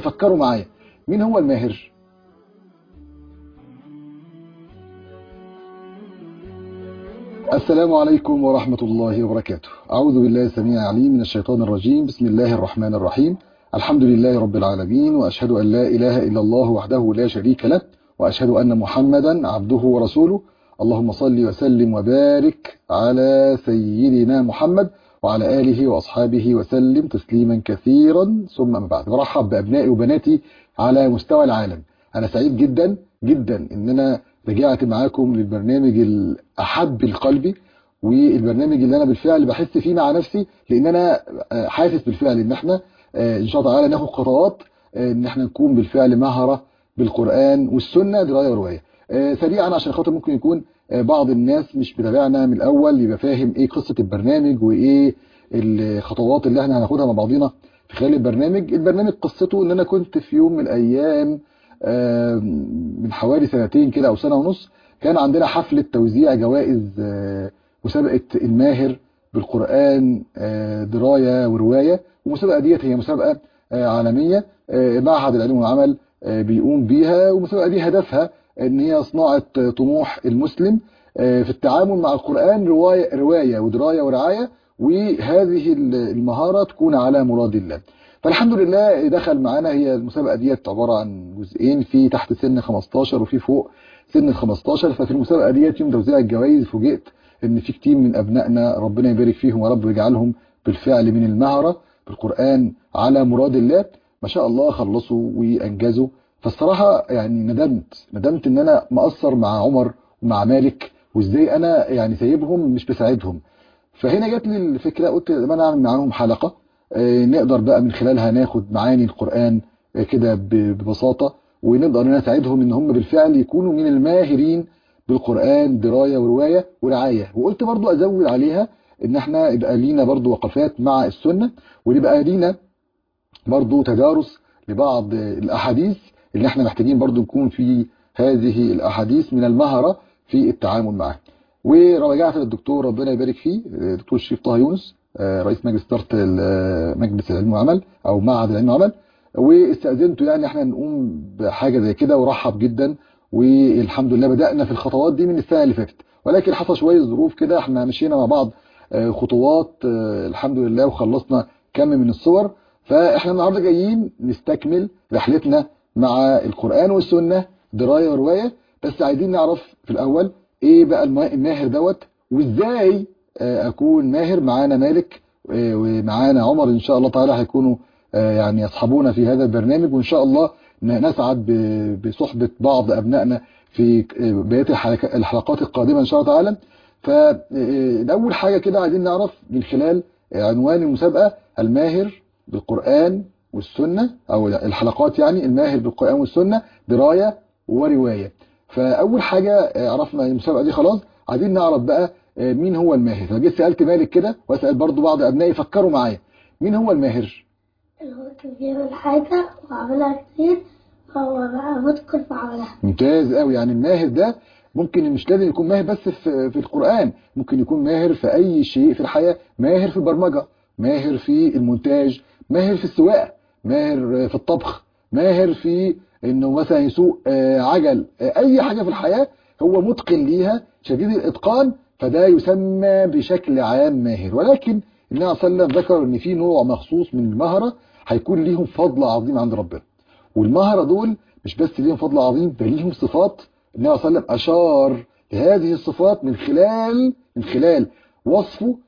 فكروا معايا مين هو الماهر السلام عليكم ورحمة الله وبركاته أعوذ بالله السميع العليم من الشيطان الرجيم بسم الله الرحمن الرحيم الحمد لله رب العالمين وأشهد أن لا إله إلا الله وحده لا شريك له وأشهد أن محمدا عبده ورسوله اللهم صل وسلم وبارك على سيدنا محمد وعلى آله وأصحابه وسلم تسليما كثيرا ثم ما بعد برحب بأبنائي وبناتي على مستوى العالم أنا سعيد جدا جدا إن أنا رجعت معاكم للبرنامج الأحب لقلبي والبرنامج اللي أنا بالفعل بحس فيه مع نفسي لأن أنا حاسس بالفعل إن احنا إن شاء الله تعالى ناخد خطوات إن احنا نكون بالفعل مهرة بالقرآن والسنة دراية ورواية سريعا عشان خاطر ممكن يكون بعض الناس مش بتابعنا من الأول يبقى فاهم إيه قصة البرنامج وإيه الخطوات اللي احنا هناخدها مع بعضينا في خلال البرنامج البرنامج قصته إن أنا كنت في يوم من الأيام من حوالي سنتين كده أو سنة ونص كان عندنا حفلة توزيع جوائز مسابقة الماهر بالقرآن دراية ورواية والمسابقة ديت هي مسابقة عالمية معهد العلم والعمل بيقوم بيها والمسابقة دي هدفها ان هي صناعة طموح المسلم في التعامل مع القرآن رواية, رواية ودراية ورعاية وهذه المهارة تكون على مراد الله فالحمد لله دخل معانا هي المسابقة ديت عبارة عن جزئين في تحت سن 15 وفي فوق سن ال 15 ففي المسابقة ديت يوم توزيع الجوائز فوجئت ان في كتير من ابنائنا ربنا يبارك فيهم ورب يجعلهم بالفعل من المهرة بالقرآن على مراد الله ما شاء الله خلصوا وانجزوا فالصراحة يعني ندمت ندمت ان انا مقصر مع عمر ومع مالك وازاي انا يعني سايبهم مش بساعدهم فهنا جات لي الفكرة قلت ما انا اعمل معاهم حلقة نقدر بقى من خلالها ناخد معاني القرآن كده ببساطة ونقدر ان نساعدهم ان هم بالفعل يكونوا من الماهرين بالقرآن دراية ورواية ورعاية وقلت برضو ازود عليها ان احنا يبقى لينا برضو وقفات مع السنة ويبقى لينا برضو تدارس لبعض الاحاديث اللي احنا محتاجين برضو نكون في هذه الاحاديث من المهرة في التعامل معها ورجعت للدكتور ربنا يبارك فيه دكتور الشريف طه يونس رئيس مجلس إدارة مجلس العلم والعمل أو معهد العلم والعمل واستأذنته يعني احنا نقوم بحاجة زي كده ورحب جدا والحمد لله بدأنا في الخطوات دي من السنة اللي فاتت ولكن حصل شوية ظروف كده احنا مشينا مع بعض خطوات الحمد لله وخلصنا كم من الصور فاحنا النهارده جايين نستكمل رحلتنا مع القرآن والسنة دراية ورواية بس عايزين نعرف في الأول ايه بقى الماهر دوت وازاي اكون ماهر معانا مالك ومعانا عمر ان شاء الله تعالى هيكونوا يعني يصحبونا في هذا البرنامج وان شاء الله نسعد بصحبة بعض ابنائنا في بقيه الحلقات القادمة ان شاء الله تعالى فاول حاجة كده عايزين نعرف من خلال عنوان المسابقة الماهر بالقرآن والسنة او الحلقات يعني الماهر بالقرآن والسنة دراية ورواية فاول حاجة عرفنا المسابقة دي خلاص عايزين نعرف بقى مين هو الماهر فجيت سألت مالك كده واسأل برضو بعض أبنائي فكروا معايا مين هو الماهر اللي هو كان بيعمل حاجة وعملها كتير هو بقى متقن في عملها ممتاز قوي يعني الماهر ده ممكن مش لازم يكون ماهر بس في, في القرآن ممكن يكون ماهر في أي شيء في الحياة ماهر في البرمجة ماهر في المونتاج ماهر في السواقة ماهر في الطبخ ماهر في انه مثلا يسوق عجل اي حاجة في الحياة هو متقن ليها شديد الاتقان فده يسمى بشكل عام ماهر ولكن النبي صلى الله عليه وسلم ذكر ان في نوع مخصوص من المهرة هيكون ليهم فضل عظيم عند ربنا والمهرة دول مش بس ليهم فضل عظيم ده ليهم صفات النبي صلى الله عليه وسلم اشار لهذه الصفات من خلال من خلال وصفه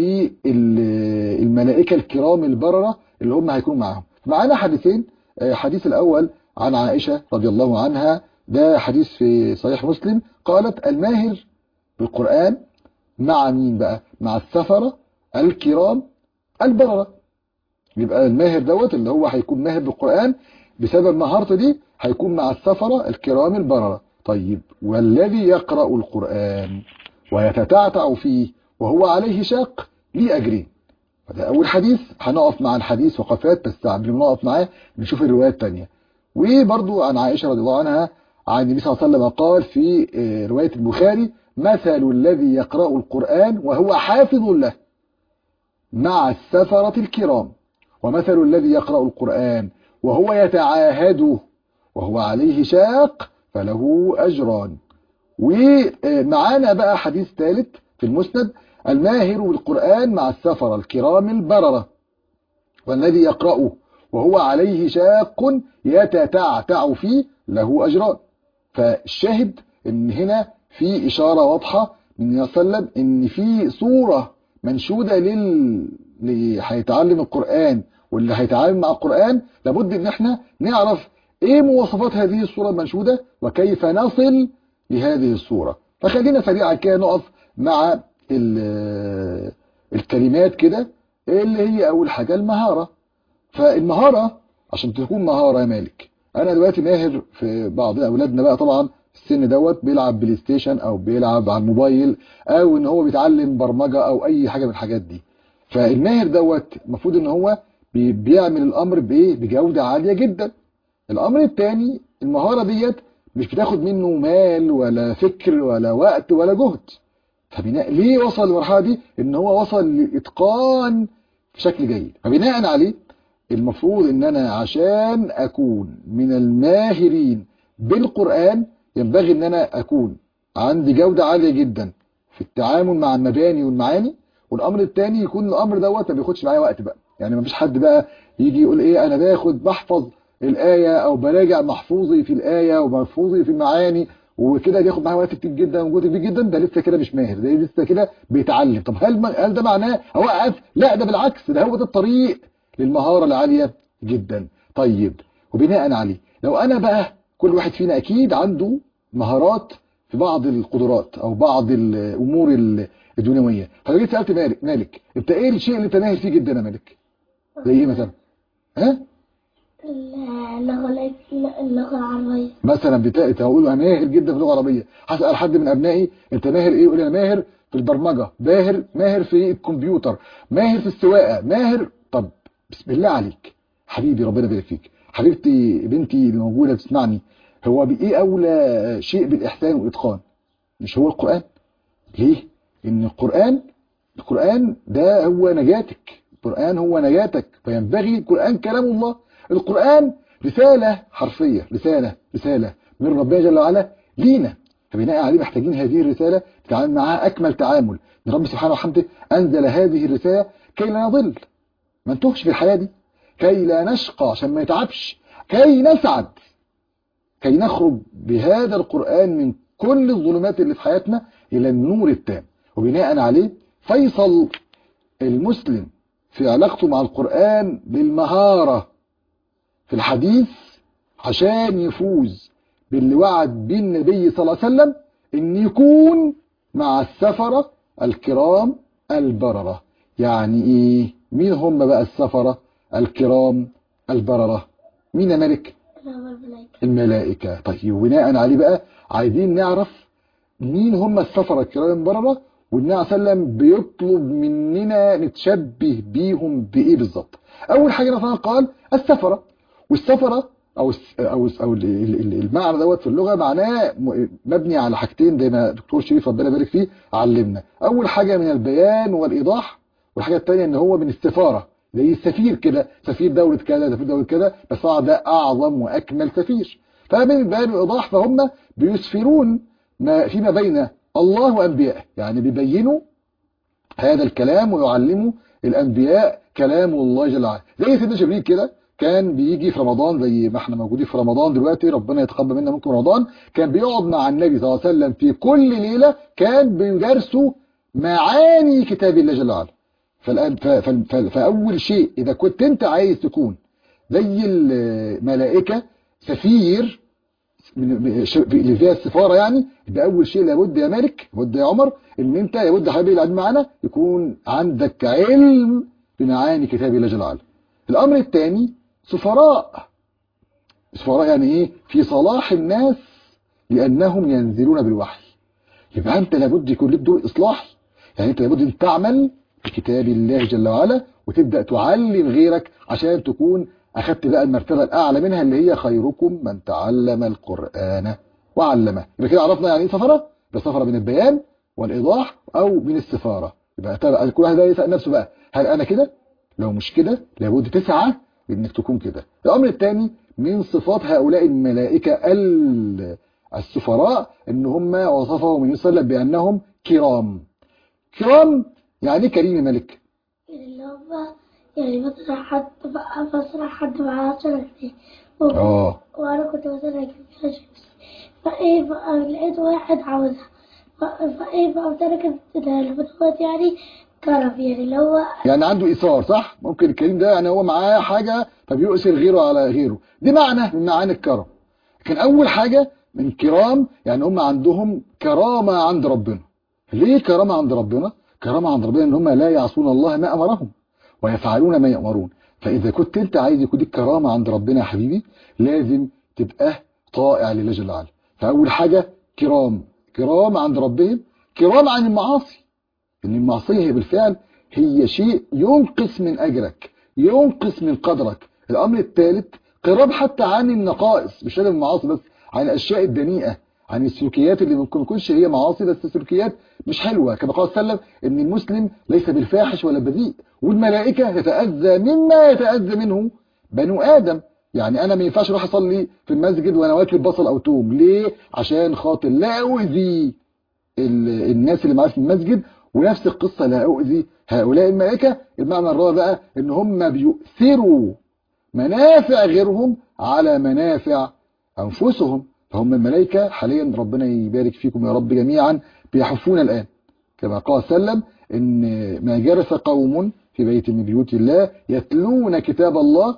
للملائكة الكرام البررة اللي هم هيكونوا معاهم معانا حديثين حديث الاول عن عائشة رضي الله عنها ده حديث في صحيح مسلم قالت الماهر بالقرآن مع مين بقى مع السفرة الكرام البررة يبقى الماهر دوت اللي هو هيكون ماهر بالقرآن بسبب مهارته دي هيكون مع السفرة الكرام البررة طيب والذي يقرأ القرآن ويتتعتع فيه وهو عليه شاق ليه أجرين فده أول حديث هنقف مع الحديث وقفات بس قبل ما نقف معاه نشوف الروايات التانية وبرضو عن عائشة رضي الله عنها عن النبي صلى الله عليه وسلم قال في رواية البخاري مثل الذي يقرأ القرآن وهو حافظ له مع السفرة الكرام ومثل الذي يقرأ القرآن وهو يتعاهده وهو عليه شاق فله أجران ومعانا بقى حديث ثالث في المسند الماهر بالقرآن مع السفر الكرام البررة والذي يقرأه وهو عليه شاق يتتعتع فيه له أجران فالشاهد ان هنا في إشارة واضحة من النبي صلى الله عليه وسلم ان في صورة منشودة لل اللي هيتعلم القرآن واللي هيتعامل مع القرآن لابد ان احنا نعرف ايه مواصفات هذه الصورة المنشودة وكيف نصل لهذه الصورة فخلينا سريعا كده نقف مع الكلمات كده اللي هي اول حاجة المهارة فالمهارة عشان تكون مهارة يا مالك انا دلوقتي ماهر في بعض اولادنا بقى طبعا السن دوت بيلعب بلاي ستيشن او بيلعب على الموبايل او ان هو بيتعلم برمجة او اي حاجة من الحاجات دي فالماهر دوت المفروض ان هو بيعمل الامر بايه بجودة عالية جدا الامر الثاني المهارة ديت مش بتاخد منه مال ولا فكر ولا وقت ولا جهد فبناء ليه وصل للمرحلة دي ان هو وصل لاتقان بشكل جيد فبناء عليه المفروض ان انا عشان اكون من الماهرين بالقرآن ينبغي ان انا اكون عندي جودة عالية جدا في التعامل مع المباني والمعاني والامر الثاني يكون الامر دوت ما بياخدش معايا وقت بقى يعني ما فيش حد بقى يجي يقول ايه انا باخد بحفظ الايه او براجع محفوظي في الايه ومحفوظي في المعاني وكده بياخد معايا وقت كتير جدا وجهد كبير جدا ده لسه كده مش ماهر ده لسه كده بيتعلم طب هل هل ده معناه اوقف لا ده بالعكس ده هو ده الطريق للمهاره العاليه جدا طيب وبناء عليه لو انا بقى كل واحد فينا اكيد عنده مهارات في بعض القدرات او بعض الامور الدنيويه فلو جيت سالت مالك مالك انت ايه الشيء اللي انت ماهر فيه جدا يا مالك زي ايه مثلا ها اللغة اللغة العربية مثلا بتلاقي تقول انا ماهر جدا في اللغه العربيه هسال حد من ابنائي انت ماهر ايه يقول لي انا ماهر في البرمجه ماهر ماهر في الكمبيوتر ماهر في السواقه ماهر طب بسم الله عليك حبيبي ربنا يبارك فيك حبيبتي بنتي اللي موجوده بتسمعني هو بايه اولى شيء بالاحسان والاتقان مش هو القران ليه ان القران القران ده هو نجاتك القران هو نجاتك فينبغي القران كلام الله القرآن رسالة حرفية رسالة رسالة من ربنا جل وعلا لينا فبناء عليه محتاجين هذه الرسالة نتعامل معها أكمل تعامل من رب سبحانه وحمده أنزل هذه الرسالة كي لا نضل ما نتوهش في الحياة دي كي لا نشقى عشان ما يتعبش كي نسعد كي نخرج بهذا القرآن من كل الظلمات اللي في حياتنا إلى النور التام وبناء عليه فيصل المسلم في علاقته مع القرآن بالمهارة في الحديث عشان يفوز باللي وعد بيه النبي صلى الله عليه وسلم ان يكون مع السفرة الكرام البررة يعني ايه مين هم بقى السفرة الكرام البررة مين يا ملك الملائكة طيب وبناء عليه بقى عايزين نعرف مين هم السفرة الكرام البررة والنبي صلى الله عليه وسلم بيطلب مننا نتشبه بيهم بايه بالظبط اول حاجة مثلا قال السفرة والسفرة او او او المعنى دوت في اللغه معناه مبني على حاجتين زي ما دكتور شريف ربنا يبارك فيه علمنا اول حاجه من البيان والايضاح والحاجه الثانيه ان هو من السفاره زي السفير كده سفير دوله كذا سفير دوله كذا بس طبعا ده اعظم واكمل سفير فمن البيان والايضاح فهم بيسفرون ما فيما بين الله وانبيائه يعني بيبينوا هذا الكلام ويعلموا الانبياء كلام الله جل وعلا زي سيدنا جبريل كده كان بيجي في رمضان زي ما احنا موجودين في رمضان دلوقتي ربنا يتقبل منا منكم رمضان كان بيقعد مع النبي صلى الله عليه وسلم في كل ليلة كان بيدرسوا معاني كتاب الله جل وعلا فالآن فأول شيء إذا كنت أنت عايز تكون زي الملائكة سفير اللي فيها السفارة يعني يبقى أول شيء لابد يا مالك لابد يا عمر إن أنت لابد حبيبي اللي قاعد معانا يكون عندك علم بمعاني كتاب الله جل وعلا الأمر الثاني سفراء سفراء يعني ايه في صلاح الناس لانهم ينزلون بالوحي يبقى انت لابد يكون لك دور اصلاحي يعني انت لابد ان تعمل بكتاب الله جل وعلا وتبدا تعلم غيرك عشان تكون اخذت بقى المرتبه الاعلى منها اللي هي خيركم من تعلم القران وعلمه يبقى كده عرفنا يعني ايه سفره السفره من البيان والايضاح او من السفاره يبقى كل واحد يسال نفسه بقى هل انا كده لو مش كده لابد تسعى بانك تكون كده الامر الثاني من صفات هؤلاء الملائكة ال- السفراء ان هم وصفهم النبي صلى الله عليه وسلم بانهم كرام كرام يعني إيه كريم يا ملك يعني اللي هو يعني مثلا حد بقى مثلا حد معاه عشرة جنيه و- اه وأنا كنت مثلا أجيب فيها شيبسي فإيه بقى لقيت واحد عاوزها ف- فإيه بقى تركت البطاقات يعني كرم يعني اللي هو يعني عنده إيثار صح ممكن الكريم ده يعني هو معاه حاجة فبيؤثر غيره على غيره دي معنى من معاني الكرم لكن أول حاجة من كرام يعني هم عندهم كرامة عند ربنا ليه كرامة عند ربنا كرامة عند ربنا ان هم لا يعصون الله ما أمرهم ويفعلون ما يأمرون فإذا كنت أنت عايز يكون ليك كرامة عند ربنا يا حبيبي لازم تبقى طائع لله جل وعلا فأول حاجة كرام كرام عند ربهم كرام عن المعاصي ان المعصية هي بالفعل هي شيء ينقص من اجرك ينقص من قدرك الامر الثالث قراب حتى عن النقائص مش لازم المعاصي بس عن الاشياء الدنيئة عن السلوكيات اللي ممكن ما تكونش هي معاصي بس سلوكيات مش حلوة كما قال صلى الله عليه وسلم ان المسلم ليس بالفاحش ولا بذيء والملائكة تتأذى مما يتأذى منه بنو آدم يعني انا ما ينفعش اروح اصلي في المسجد وانا واكل بصل او توم ليه عشان خاطر لا اؤذي ال- الناس اللي معايا في المسجد ونفس القصة لا أؤذي هؤلاء الملائكة المعنى الرابع بقى ان هم بيؤثروا منافع غيرهم على منافع أنفسهم فهم الملائكة حاليا ربنا يبارك فيكم يا رب جميعا بيحفون الآن كما قال سلم ان ما جرس قوم في بيت من بيوت الله يتلون كتاب الله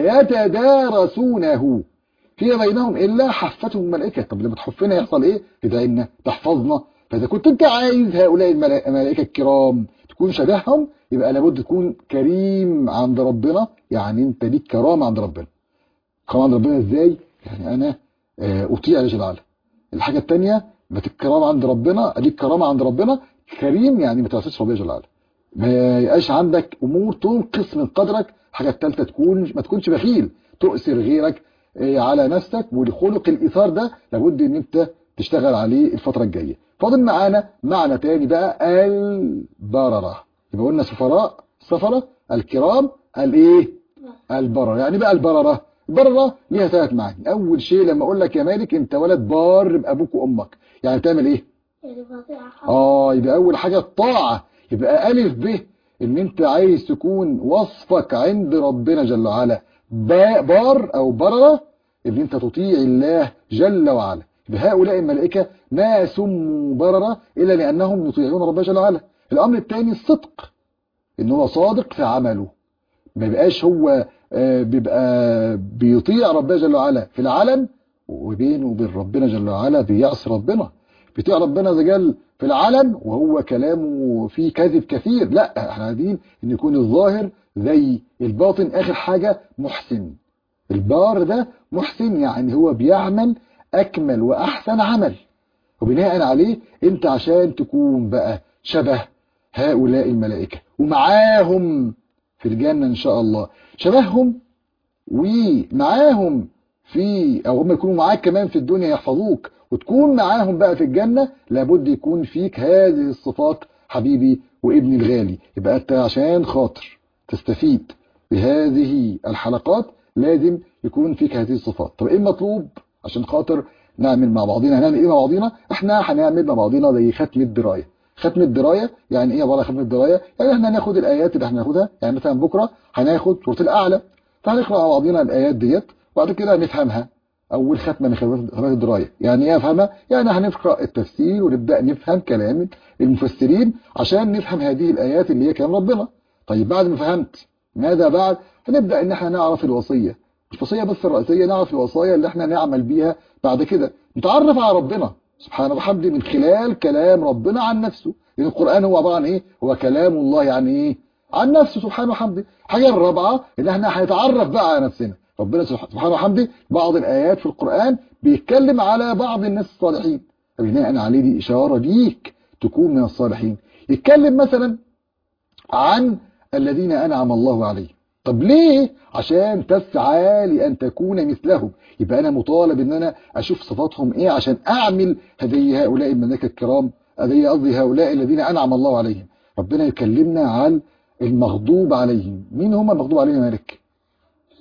ويتدارسونه فيما بينهم إلا حفتهم الملائكة طب لما تحفنا يحصل إيه تدعينا تحفظنا فإذا كنت أنت عايز هؤلاء الملا- الملائكة الكرام تكون شبههم يبقى لابد تكون كريم عند ربنا يعني أنت ليك كرامة عند ربنا كرامة عند ربنا إزاي يعني أنا آه، أطيع الله جل وعلا الحاجة التانية ما الكرامة عند ربنا ليك كرامة عند ربنا كريم يعني ما تعصيش ربنا جل وعلا ما يبقاش عندك امور تنقص من قدرك الحاجه الثالثه تكون ما تكونش بخيل تؤثر غيرك آه، على نفسك والخلق الايثار ده لابد ان انت تشتغل عليه الفتره الجايه فاضل معانا معنى تاني بقى البرره يبقى قلنا سفراء سفره الكرام الايه البرره يعني بقى البرره البرره ليها ثلاث معاني اول شيء لما اقول لك يا مالك انت ولد بار بابوك وامك يعني تعمل ايه يعني بطيعة اه يبقى اول حاجة الطاعة يبقى الف ب ان انت عايز تكون وصفك عند ربنا جل وعلا با- بار او بررة ان انت تطيع الله جل وعلا يبقى هؤلاء الملائكة ما سموا بررة الا لانهم يطيعون ربنا جل وعلا الامر الثاني الصدق ان هو صادق في عمله ما يبقاش هو آه، بيبقى بيطيع ربنا جل وعلا في العلن وبينه وبين ربنا جل وعلا بيعصي ربنا بيطيع ربنا عز وجل في العلن وهو كلامه فيه كذب كثير لا احنا عايزين ان يكون الظاهر زي الباطن اخر حاجة محسن البار ده محسن يعني هو بيعمل اكمل واحسن عمل وبناء عليه انت عشان تكون بقى شبه هؤلاء الملائكة ومعاهم في الجنة ان شاء الله شبههم ومعاهم في او هم يكونوا معاك كمان في الدنيا يحفظوك وتكون معاهم بقى في الجنة لابد يكون فيك هذه الصفات حبيبي وابني الغالي يبقى انت عشان خاطر تستفيد بهذه الحلقات لازم يكون فيك هذه الصفات طب ايه المطلوب عشان خاطر نعمل مع بعضنا هنعمل ايه مع بعضنا احنا هنعمل مع بعضنا زي ختم الدراية ختم الدراية يعني ايه عباره عن ختم الدراية يعني احنا هناخد الايات اللي احنا هناخدها يعني مثلا بكرة هناخد سورة الاعلى فهنقرأ مع بعضنا الايات ديت وبعد كده نفهمها اول ختمه من ختمات الدرايه يعني ايه افهمها يعني هنقرا التفسير ونبدا نفهم كلام المفسرين عشان نفهم هذه الايات اللي هي كلام ربنا طيب بعد ما فهمت ماذا بعد هنبدا ان احنا نعرف الوصيه مش وصيه بس الرئيسيه نعرف الوصايا اللي احنا نعمل بيها بعد كده نتعرف على ربنا سبحانه وبحمده من خلال كلام ربنا عن نفسه لان القران هو عباره عن ايه هو كلام الله يعني ايه عن نفسه سبحانه وحمده الحاجه الرابعه ان احنا هنتعرف بقى على نفسنا ربنا سبحانه وحمده بعض الآيات في القرآن بيتكلم على بعض الناس الصالحين فبناء عليه دي إشارة ليك تكون من الصالحين يتكلم مثلا عن الذين أنعم الله عليهم طب ليه عشان تسعى لأن تكون مثلهم يبقى أنا مطالب أن أنا أشوف صفاتهم إيه عشان أعمل هذه هؤلاء الملائكة الكرام هذه قصدي هؤلاء الذين أنعم الله عليهم ربنا يكلمنا عن المغضوب عليهم مين هم المغضوب عليهم يا مالك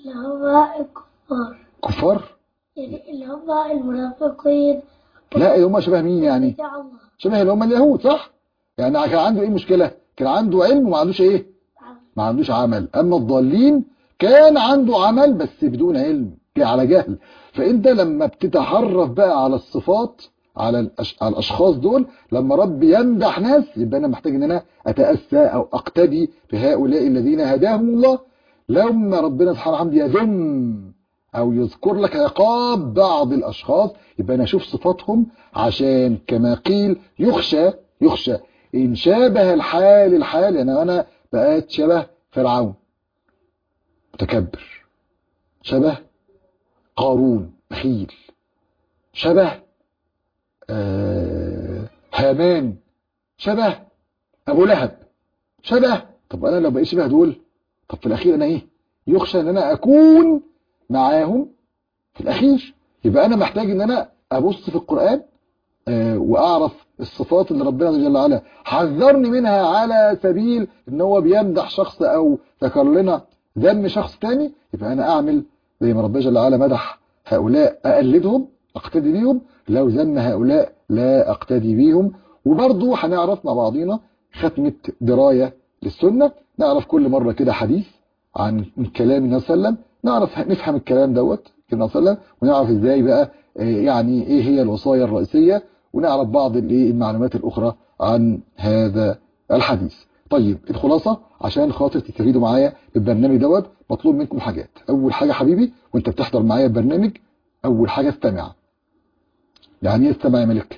اللي هم الكفار كفار يعني اللي هم المنافقين لا هم شبه مين يعني بتاع الله شبه اللي هم اليهود صح يعني كان عنده ايه مشكلة كان عنده علم وما عندوش ايه ما عندوش عمل اما الضالين كان عنده عمل بس بدون علم على جهل فانت لما بتتعرف بقى على الصفات على الأش... على الاشخاص دول لما رب يمدح ناس يبقى انا محتاج ان انا اتاسى او اقتدي بهؤلاء الذين هداهم الله لما ربنا سبحانه وتعالى يذم او يذكر لك عقاب بعض الاشخاص يبقى انا اشوف صفاتهم عشان كما قيل يخشى يخشى ان شابه الحال الحال يعني انا بقيت شبه فرعون متكبر شبه قارون بخيل شبه آه هامان شبه ابو لهب شبه طب انا لو بقيت شبه دول طب في الاخير انا ايه يخشى ان انا اكون معاهم في الاخير يبقى انا محتاج ان انا ابص في القرآن آه واعرف الصفات اللي ربنا جل وعلا حذرني منها على سبيل ان هو بيمدح شخص او ذكر لنا ذم شخص تاني يبقى انا اعمل زي ما ربنا جل وعلا مدح هؤلاء اقلدهم اقتدي بيهم لو ذم هؤلاء لا اقتدي بيهم وبرضه هنعرف مع بعضينا ختمة دراية للسنة نعرف كل مرة كده حديث عن كلام النبي صلى الله عليه وسلم نعرف نفهم الكلام دوت كلام صلى الله عليه وسلم ونعرف ازاي بقى يعني ايه هي الوصايا الرئيسية ونعرف بعض المعلومات الاخرى عن هذا الحديث طيب الخلاصة عشان خاطر تستفيدوا معايا بالبرنامج دوت مطلوب منكم حاجات اول حاجة حبيبي وانت بتحضر معايا البرنامج اول حاجة استمع يعني ايه استمع يا ملك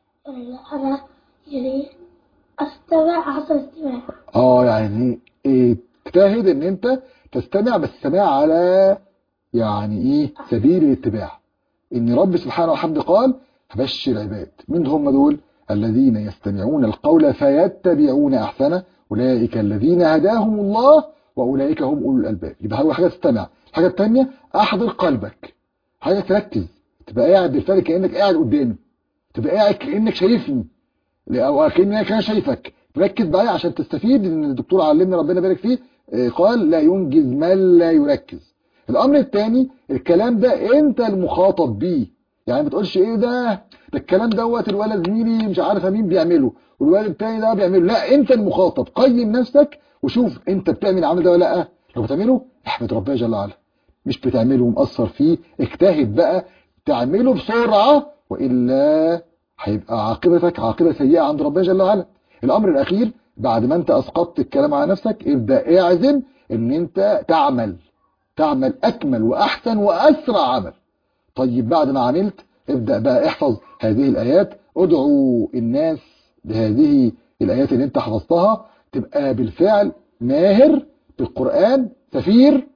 انا يعني استمع احسن استماع اه يعني ايه اجتهد ان انت تستمع بس استمع على يعني ايه سبيل الاتباع ان رب سبحانه وحمد قال فبشر العباد من هم دول الذين يستمعون القول فيتبعون احسنه اولئك الذين هداهم الله واولئك هم اولو الالباب يبقى اول حاجه تستمع الحاجه الثانيه احضر قلبك حاجه تركز تبقى قاعد بالفعل كانك قاعد قدامي تبقى قاعد كانك شايفني او كانك انا شايفك ركز معايا عشان تستفيد ان الدكتور علمنا ربنا يبارك فيه قال لا ينجز من لا يركز الامر الثاني الكلام ده انت المخاطب بيه يعني ما تقولش ايه ده ده الكلام دوت الولد زميلي مش عارفه مين بيعمله والولد الثاني ده بيعمله لا انت المخاطب قيم نفسك وشوف انت بتعمل العمل ده ولا لا لو بتعمله احمد ربنا جل وعلا مش بتعمله ومقصر فيه اجتهد بقى تعمله بسرعه والا هيبقى عاقبتك عاقبه سيئه عند ربنا جل وعلا الامر الاخير بعد ما انت اسقطت الكلام على نفسك ابدا اعزم ان انت تعمل تعمل اكمل واحسن واسرع عمل طيب بعد ما عملت ابدا بقى احفظ هذه الايات ادعو الناس بهذه الايات اللي انت حفظتها تبقى بالفعل ماهر بالقران سفير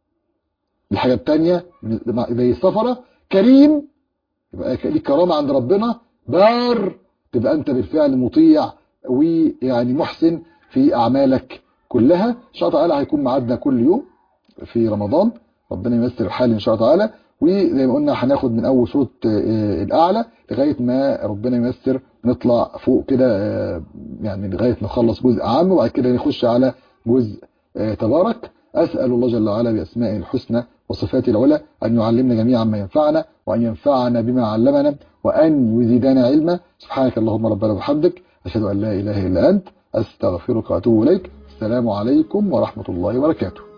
الحاجه الثانيه زي السفره كريم يبقى ليك كرامه عند ربنا بار تبقى انت بالفعل مطيع ويعني محسن في اعمالك كلها ان شاء الله تعالى هيكون معادنا كل يوم في رمضان ربنا ييسر الحال ان شاء الله تعالى وزي ما قلنا هناخد من اول صوت الاعلى لغايه ما ربنا ييسر نطلع فوق كده يعني لغايه ما نخلص جزء عام وبعد كده نخش على جزء تبارك اسال الله جل وعلا باسمائه الحسنى وصفاته العلى ان يعلمنا جميعا ما ينفعنا وان ينفعنا بما علمنا وان يزيدنا علما سبحانك اللهم ربنا وبحمدك اشهد ان لا اله الا انت استغفرك واتوب اليك السلام عليكم ورحمه الله وبركاته